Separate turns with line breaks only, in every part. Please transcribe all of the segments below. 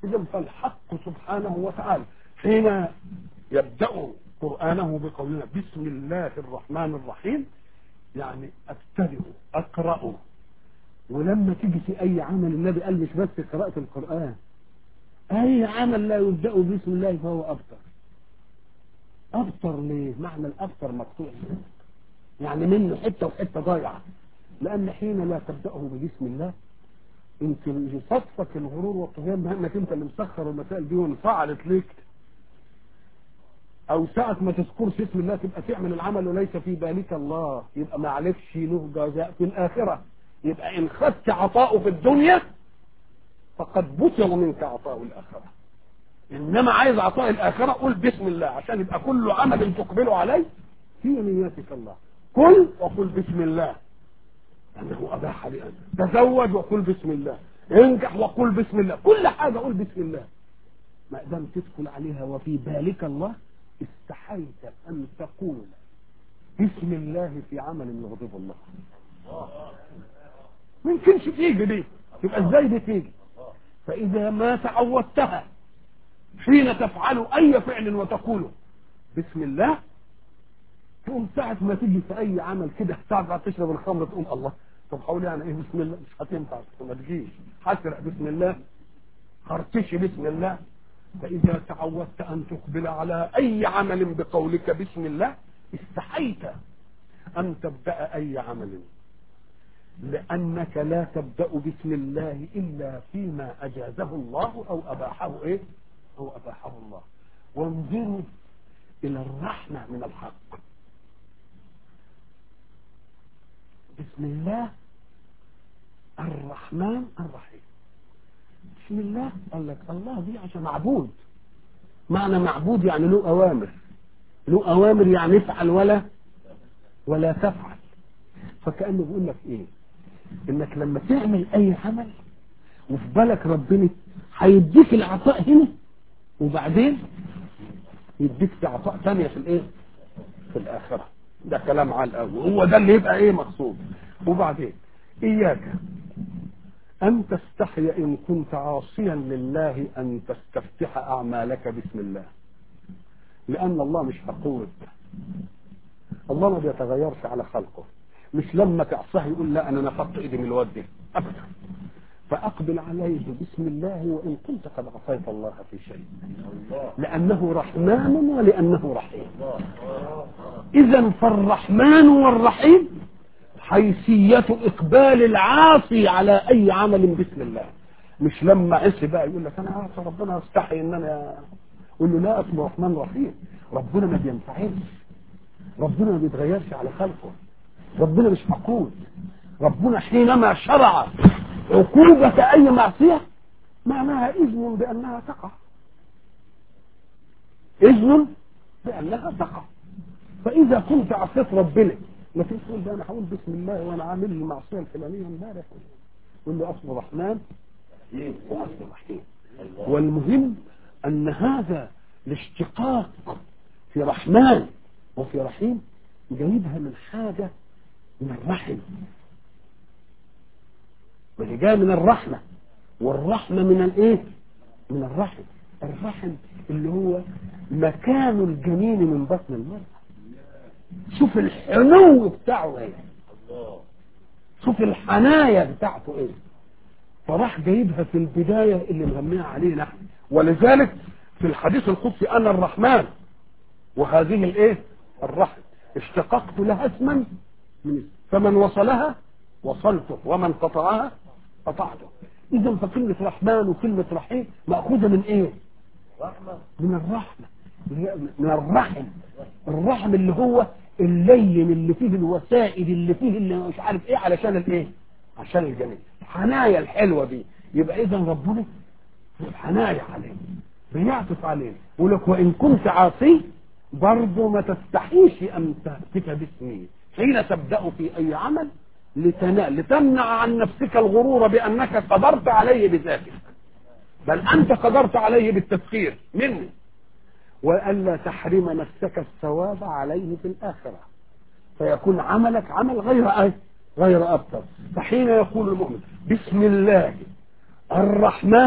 إذا فالحق سبحانه وتعالى حين يبدأ قرآنه بقولنا بسم الله الرحمن الرحيم يعني ابتدئ اقرأ ولما تيجي في اي عمل النبي قال مش بس قراءة القرآن اي عمل لا يبدأ بسم الله فهو ابتر ابتر ليه معنى الابتر مقطوع يعني منه حتة وحتة ضايعة لان حين لا تبدأه بسم الله انت يصفك الغرور والطغيان بانك انت اللي مسخر المسائل دي وانفعلت ليك او ساعة ما تذكرش اسم الله تبقى تعمل العمل وليس في بالك الله يبقى ما عليكش له جزاء في الاخرة يبقى ان خدت عطاؤه في الدنيا فقد بطل منك عطاء الاخرة انما عايز عطاء الاخرة قول بسم الله عشان يبقى كل عمل تقبله عليه في نيتك الله كل وقل بسم الله انه اباح لي ان تزوج وقل بسم الله انجح وقل بسم الله كل حاجة قول بسم الله ما دام تدخل عليها وفي بالك الله استحيت أن تقول بسم الله في عمل يغضب الله ما يمكنش تيجي دي يبقى ازاي دي تيجي فإذا ما تعودتها حين تفعل أي فعل وتقوله بسم الله تقوم ساعة ما تيجي في أي عمل كده ساعة تشرب الخمر تقوم الله طب حول يعني إيه بسم الله مش هتنفع ما تجيش حسرق بسم الله خرتشي بسم الله فإذا تعودت أن تقبل على أي عمل بقولك بسم الله استحيت أن تبدأ أي عمل لأنك لا تبدأ بسم الله إلا فيما أجازه الله أو أباحه إيه أو أباحه الله وانظروا إلى الرحمة من الحق بسم الله الرحمن الرحيم بسم الله قال لك الله دي عشان معبود معنى معبود يعني له أوامر له أوامر يعني افعل ولا ولا تفعل فكأنه بيقول لك إيه إنك لما تعمل أي عمل وفي بالك ربنا هيديك العطاء هنا وبعدين يديك عطاء ثانية في الإيه في الآخرة ده كلام على الأول هو ده اللي يبقى إيه مقصود وبعدين إياك أن تستحي إن كنت عاصيا لله أن تستفتح أعمالك بسم الله لأن الله مش فقود الله ما بيتغيرش على خلقه مش لما تعصاه يقول لا أنا نفضت إيدي من الواد ده أبدا فأقبل عليه بسم الله وإن كنت قد عصيت الله في شيء لأنه رحمن ولأنه رحيم إذا فالرحمن والرحيم حيثية إقبال العاصي على أي عمل بسم الله مش لما عصي بقى يقول لك أنا عاصي ربنا استحي إن أنا يقول له لا اسمه رحمن رحيم ربنا ما بينفعلش ربنا ما بيتغيرش على خلقه ربنا مش مقود ربنا حينما شرع عقوبة أي معصية معناها إذن بأنها تقع إذن بأنها تقع فإذا كنت عصيت ربنا ما فيش تقول ده انا هقول بسم الله وانا عامل المعصيه الفلانيه امبارح قول له اصل رحمن واصل رحيم والمهم ان هذا الاشتقاق في رحمن وفي رحيم جايبها من حاجه من الرحم وهي جايه من الرحمه والرحمه من الايه من الرحم الرحم اللي هو مكان الجنين من بطن المرأة شوف الحنو بتاعه ايه شوف الحنايا بتاعته ايه فراح جايبها في البداية اللي مغميها عليه نحن ولذلك في الحديث القدسي انا الرحمن وهذه الايه الرحم اشتققت لها اسما من اسم فمن وصلها وصلته ومن قطعها قطعته اذا فكلمة رحمن وكلمة رحيم مأخوذة من ايه من الرحمة من الرحم الرحم اللي هو اللين اللي فيه الوسائد اللي فيه اللي مش عارف ايه علشان الايه عشان الجميل الحنايا الحلوه دي يبقى اذا ربنا حنايا عليه بيعطف عليه يقول لك وان كنت عاصي برضه ما تستحيش ان تهتك باسمه حين تبدا في اي عمل لتنال لتمنع عن نفسك الغرور بانك قدرت عليه بذاتك بل انت قدرت عليه بالتسخير مني وألا تحرم نفسك الثواب عليه في الآخرة فيكون عملك عمل غير أي غير أبتر فحين يقول المؤمن بسم الله الرحمن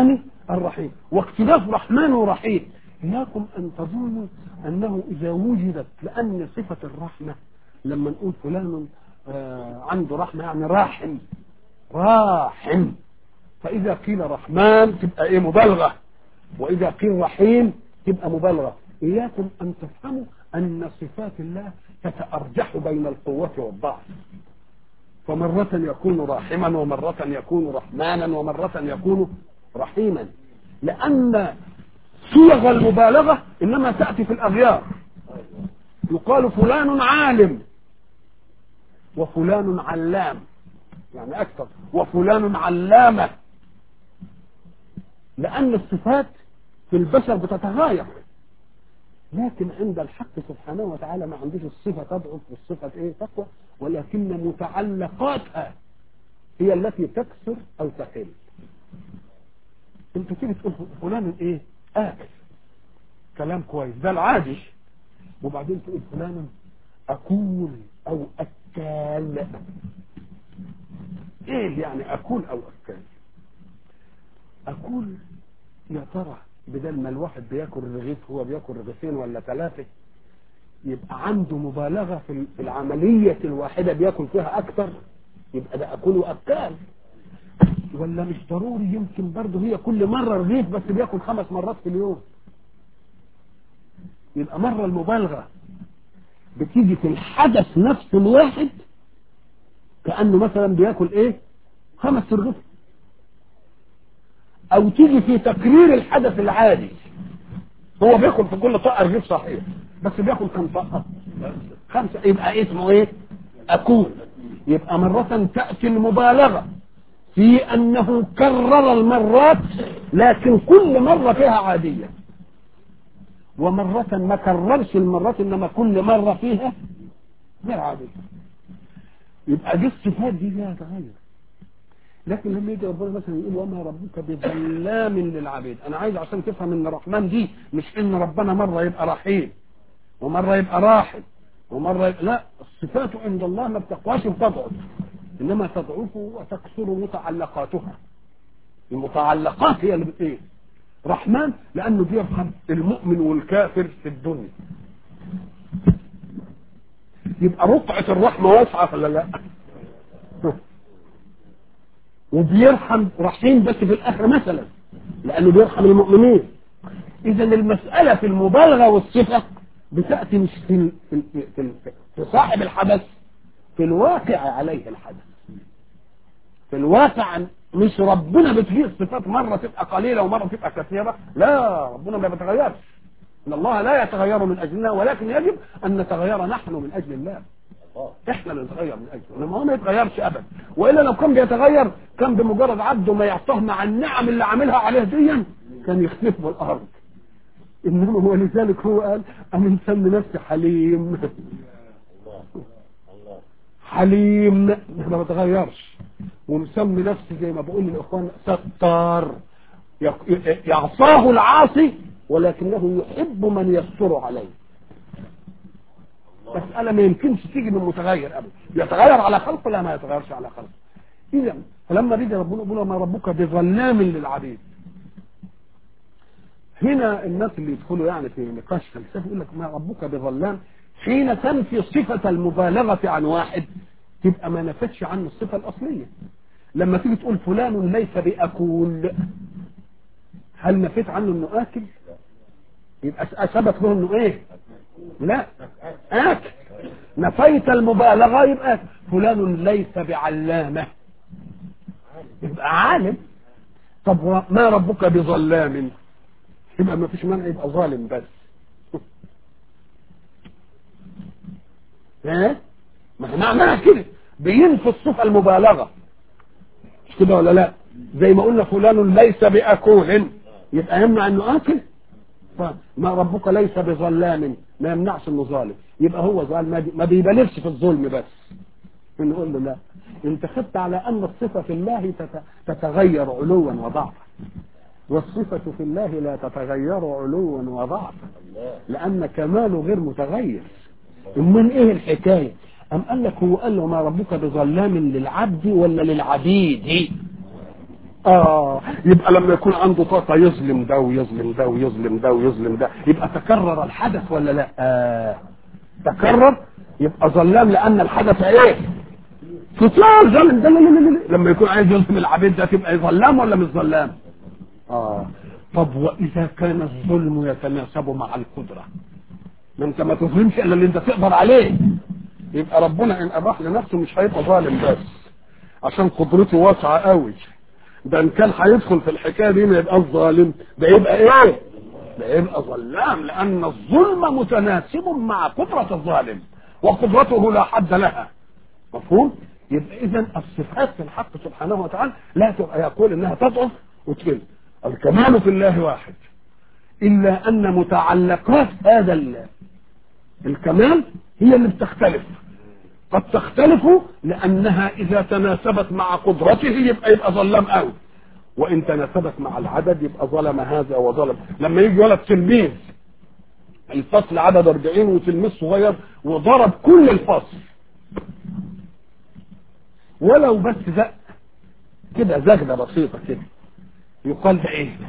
الرحيم واختلاف رحمن ورحيم إياكم أن تظنوا أنه إذا وجدت لأن صفة الرحمة لما نقول فلان آه عنده رحمة يعني راحم راحم فإذا قيل رحمن تبقى إيه مبالغة وإذا قيل رحيم تبقى مبالغة إياكم أن تفهموا أن صفات الله تتأرجح بين القوة والضعف فمرة يكون راحما ومرة يكون رحمانا ومرة يكون رحيما لأن صيغ المبالغة إنما تأتي في الأغيار يقال فلان عالم وفلان علام يعني أكثر وفلان علامة لأن الصفات في البشر بتتغاير لكن عند الحق سبحانه وتعالى ما عندوش الصفة تضعف والصفة ايه تقوى ولكن متعلقاتها هي التي تكسر او تقل انت تيجي تقول فلان ايه اكل كلام كويس ده العادي وبعدين تقول فلان اكول او اكال ايه يعني اكول او اكال اكول يا ترى بدل ما الواحد بياكل رغيف هو بياكل رغيفين ولا ثلاثة يبقى عنده مبالغة في العملية الواحدة بياكل فيها أكثر يبقى ده أكل وأكال ولا مش ضروري يمكن برضه هي كل مرة رغيف بس بياكل خمس مرات في اليوم يبقى مرة المبالغة بتيجي في الحدث نفسه الواحد كأنه مثلا بياكل ايه خمس رغيف او تيجي في تكرير الحدث العادي هو بياكل في كل طاقه رغيف صحيح بس بياكل كم طاقه خمسه يبقى اسمه ايه اكون يبقى مرة تأتي المبالغة في أنه كرر المرات لكن كل مرة فيها عادية ومرة ما كررش المرات إنما كل مرة فيها غير عادية يبقى دي الصفات دي فيها تغير لكن لما يجي ربنا مثلا يقول وما ربك بظلام للعبيد انا عايز عشان تفهم ان الرحمن دي مش ان ربنا مره يبقى رحيم ومره يبقى راحم ومره يبقى لا الصفات عند الله ما بتقواش وتضعف انما تضعف وتكسر متعلقاتها المتعلقات هي اللي بت ايه رحمن لانه بيرحم المؤمن والكافر في الدنيا يبقى رقعة الرحمة واسعة ولا لا وبيرحم رحيم بس في الاخر مثلا لانه بيرحم المؤمنين اذا المسألة في المبالغة والصفة بتأتي مش في, في, في, في صاحب الحدث في الواقع عليه الحدث في الواقع مش ربنا بتجيء الصفات مرة تبقى قليلة ومرة تبقى كثيرة لا ربنا ما بيتغيرش ان الله لا يتغير من اجلنا ولكن يجب ان نتغير نحن من اجل الله احنا اللي نتغير من اجله انما هو ما يتغيرش ابدا والا لو كان بيتغير كان بمجرد عبده ما يعطاه مع النعم اللي عاملها عليه ديا كان يختفي بالارض انما هو لذلك هو قال انا مسمي نفسي حليم حليم ما بتغيرش ومسمي نفسي زي ما بقول للاخوان ستار يعصاه العاصي ولكنه يحب من يستر عليه مسألة ما يمكنش تيجي من متغير أبدا يتغير على خلقه لا ما يتغيرش على خلقه إذا فلما بيجي ربنا يقول ما ربك بظلام للعبيد هنا الناس اللي يدخلوا يعني في نقاش فلسفي يقول لك ما ربك بظلام حين تنفي صفة المبالغة عن واحد تبقى ما نفتش عنه الصفة الأصلية لما تيجي تقول فلان ليس بأكول هل نفيت عنه انه آكل يبقى ثبت له انه ايه لا آكل نفيت المبالغة يبقى فلان ليس بعلامة يبقى عالم طب ما ربك بظلام يبقى ما فيش مانع يبقى ظالم بس ايه ما معناها كده بينفي الصفة المبالغة مش كده ولا لا زي ما قلنا فلان ليس بأكول يبقى يمنع انه اكل ما ربك ليس بظلام ما يمنعش انه ظالم يبقى هو ظالم ما بيبالغش في الظلم بس نقول له لا انت خدت على ان الصفة في الله تتغير علوا وضعفا والصفة في الله لا تتغير علوا وضعفا لان كماله غير متغير من ايه الحكاية ام قال لك هو قال له ما ربك بظلام للعبد ولا للعبيد اه يبقى لما يكون عنده طاقه يظلم ده ويظلم ده ويظلم ده ويظلم ده يبقى تكرر الحدث ولا لا آه. تكرر يبقى ظلام لان الحدث ايه كتير ظلم ده لا لا لا لا. لما يكون عايز يظلم العبيد ده تبقى ظلام ولا مش ظلام اه طب واذا كان الظلم يتناسب مع القدره ما انت ما تظلمش الا اللي انت تقدر عليه يبقى ربنا ان اباح لنفسه مش هيبقى ظالم بس عشان قدرته واسعه قوي ده ان كان هيدخل في الحكايه دي ما يبقى ظالم ده يبقى ايه ده يبقى ظلام لان الظلم متناسب مع قدره الظالم وقدرته لا حد لها مفهوم يبقى اذا الصفات في الحق سبحانه وتعالى لا تبقى يقول انها تضعف وتقل الكمال في الله واحد الا ان متعلقات هذا ال- الكمال هي اللي بتختلف قد تختلف لانها اذا تناسبت مع قدرته يبقى يبقى ظلام قوي وان تناسبت مع العدد يبقى ظلم هذا وظلم لما يجي ولد تلميذ الفصل عدد 40 وتلميذ صغير وضرب كل الفصل ولو بس زق كده زغده بسيطه كده يقال ده ايه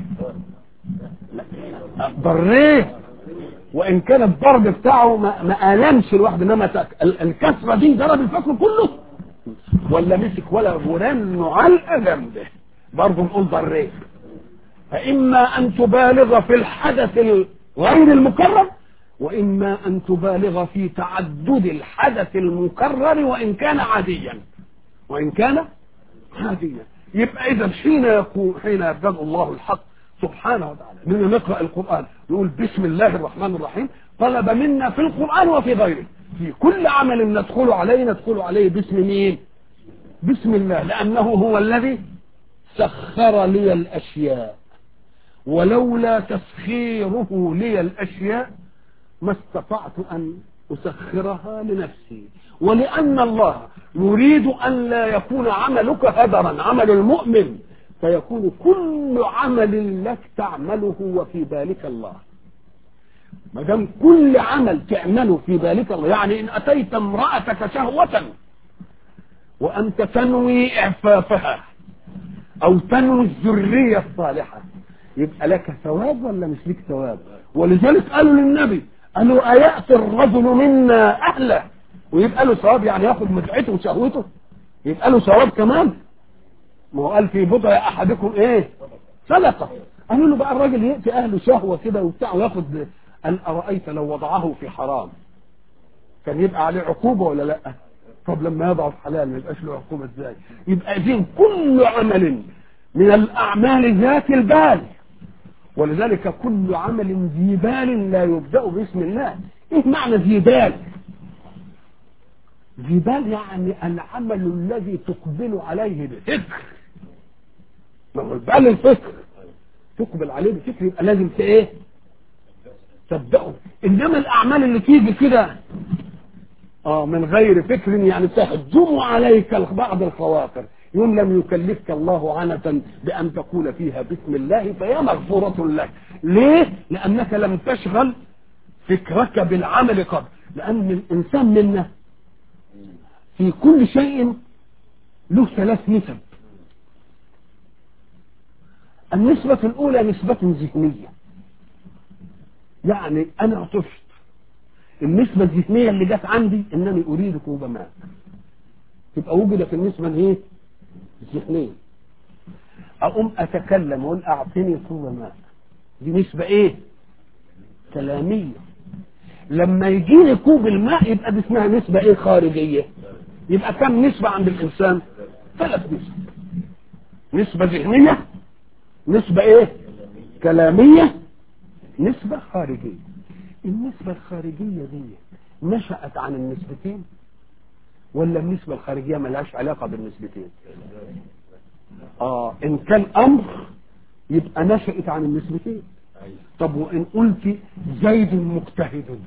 لا، ضريه وان كان الضرب بتاعه ما, ما المش الواحد انما تك- ال- الكسره دي ضرب الفصل كله ولا مسك ولا ورن علقه جنبه برضه نقول ضريه فاما ان تبالغ في الحدث غير المكرر واما ان تبالغ في تعدد الحدث المكرر وان كان عاديا وان كان عاديا يبقى اذا حين يكون حين يبدأ الله الحق سبحانه وتعالى من نقرا القران نقول بسم الله الرحمن الرحيم طلب منا في القران وفي غيره في كل عمل ندخل عليه ندخل عليه باسم مين بسم الله لانه هو الذي سخر لي الاشياء ولولا تسخيره لي الاشياء ما استطعت ان اسخرها لنفسي ولان الله يريد ان لا يكون عملك هدرا عمل المؤمن فيكون كل عمل لك تعمله وفي بالك الله ما دام كل عمل تعمله في بالك الله يعني ان اتيت امراتك شهوه وانت تنوي اعفافها او تنوي الذريه الصالحه يبقى لك ثواب ولا مش لك ثواب ولذلك قالوا للنبي قالوا اياتي الرجل منا اهله ويبقى له ثواب يعني ياخد متعته وشهوته يبقى له ثواب كمان ما هو قال في بضع احدكم ايه صدقه قالوا له بقى الراجل ياتي اهله شهوه كده وبتاع وياخد قال ارايت لو وضعه في حرام كان يبقى عليه عقوبه ولا لا طب لما يضع في حلال ما يبقاش له عقوبه ازاي يبقى اذن كل عمل من الاعمال ذات البال ولذلك كل عمل ذي بال لا يبدا باسم الله ايه معنى ذي بال ذي بال يعني العمل الذي تقبل عليه بفكر ما هو البال الفكر تقبل عليه بفكر يبقى لازم ت- ايه تبدأه انما الاعمال اللي تيجي كده اه من غير فكر يعني تهجم عليك بعض الخواطر يوم لم يكلفك الله عنة بأن تقول فيها بسم الله فهي مغفورة لك ليه؟ لأنك لم تشغل فكرك بالعمل قبل لأن الإنسان منا في كل شيء له ثلاث نسب النسبة الأولى نسبة ذهنية يعني أنا عطشت النسبة الذهنية اللي جت عندي إنني أريد كوب ماء تبقى وجدت النسبة الإيه؟ الذهنية أقوم أتكلم وأقول أعطني كوب ماء دي نسبة إيه؟ كلامية لما يجيني كوب الماء يبقى دي اسمها نسبة إيه خارجية يبقى كم نسبة عند الإنسان؟ ثلاث نسب نسبة ذهنية نسبة إيه؟ كلامية نسبة خارجية النسبة الخارجية دي نشأت عن النسبتين ولا النسبة الخارجية ملهاش علاقة بالنسبتين اه ان كان امر يبقى نشأت عن النسبتين طب وان قلت زيد مجتهد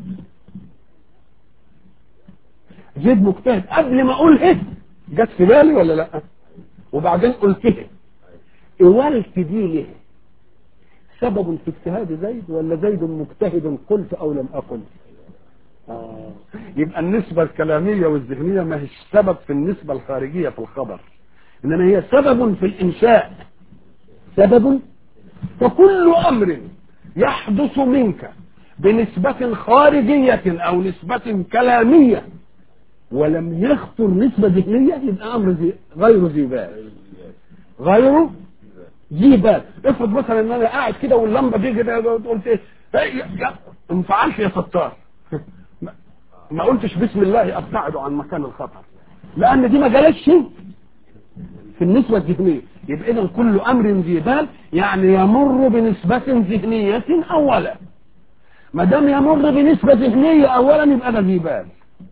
زيد مجتهد قبل ما اقول ايه جت في بالي ولا لا وبعدين قلت ايه قولت دي ليه سبب في اجتهاد زيد ولا زيد مجتهد قلت او لم اقل آه. يبقى النسبة الكلامية والذهنية ما هيش سبب في النسبة الخارجية في الخبر إنما هي سبب في الإنشاء سبب فكل أمر يحدث منك بنسبة خارجية أو نسبة كلامية ولم يخطر نسبة ذهنية يبقى أمر زي غير ذي بال غير ذي بال افرض مثلا ان انا قاعد كده واللمبه دي كده قلت ايه إيه، يا- يا- ما انفعلش يا ستار ما- ما قلتش بسم الله ابتعد عن مكان الخطر لان دي ما جالتش في النسبة الذهنية يبقى إذا كل أمر ذي بال يعني يمر بنسبة ذهنية أولا ما دام يمر بنسبة ذهنية أولا يبقى ده ذي بال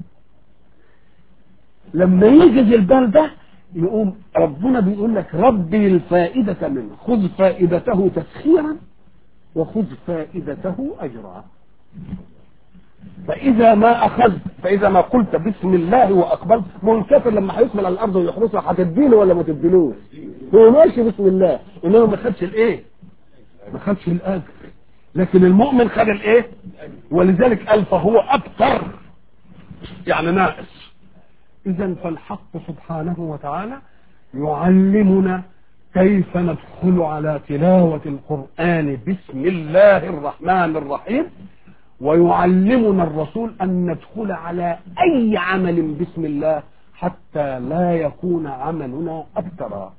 لما يجي ذي البال ده يقوم ربنا بيقول لك ربي الفائدة منه خذ فائدته تسخيرا وخذ فائدته أجرا فإذا ما أخذت فإذا ما قلت بسم الله وأقبلت منكفر لما هيكمل على الأرض ويحرسها هتديله ولا ما تديلوش هو ماشي بسم الله إنما ما خدش الإيه ما خدش الأجر لكن المؤمن خد الإيه ولذلك قال فهو أبتر يعني ناقص إذا فالحق سبحانه وتعالى يعلمنا كيف ندخل على تلاوة القرآن بسم الله الرحمن الرحيم ويعلمنا الرسول أن ندخل على أي عمل بسم الله حتى لا يكون عملنا أبترا